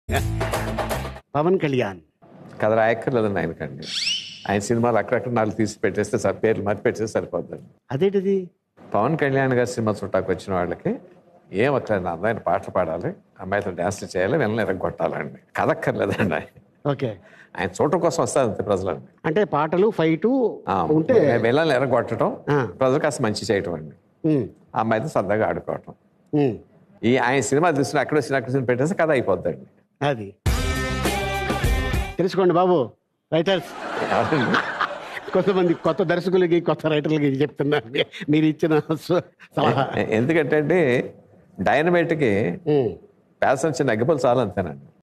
పవన్ కళ్యాణ్ కథ రాయక్కర్లేదండి ఆయనకండి ఆయన సినిమాలు అక్కడక్కడ నాలుగు తీసి పెట్టేస్తే సార్ పేర్లు మర్చి పెట్టేస్తే సరిపోద్దండి అదేంటిది పవన్ కళ్యాణ్ గారి సినిమా చుట్టాకు వచ్చిన వాళ్ళకి ఏం అక్కర్లేదు అందమైన పాటలు పాడాలి అమ్మాయితో డ్యాన్స్లు చేయాలి వెళ్ళని ఎరగొట్టాలండి కథ అక్కర్లేదండి ఆయన ఓకే ఆయన చూడటం కోసం వస్తారు అంతే ప్రజలండి అంటే పాటలు ఫైటు ఆ, ఉంటే వెళ్ళని ఎరగొట్టడం ఆ. ప్రజలకు కాస్త మంచి చేయటం అండి ఉమ్, ఆ అమ్మాయితో సరదాగా ఆడుకోవటం ఉమ్, ఈ ఆయన సినిమా తీసుకుని అక్కడ వచ్చిన అక్కడ వచ్చిన పెట్టేస్తే కథ అయిపోద్దండి అది తెలుసుకోండి బాబు రైటర్స్ ఎవరండి? కొంతమంది కొత్త దర్శకులకి కొత్త రైటర్లకి చెప్తున్నారు మీరు ఇచ్చిన స- సలహా ఎందుకంటే అండి డైనమైట్కి ఉమ్, ప్యాసం చిన్న అగ్గిపల్ చాలు అంతేనండి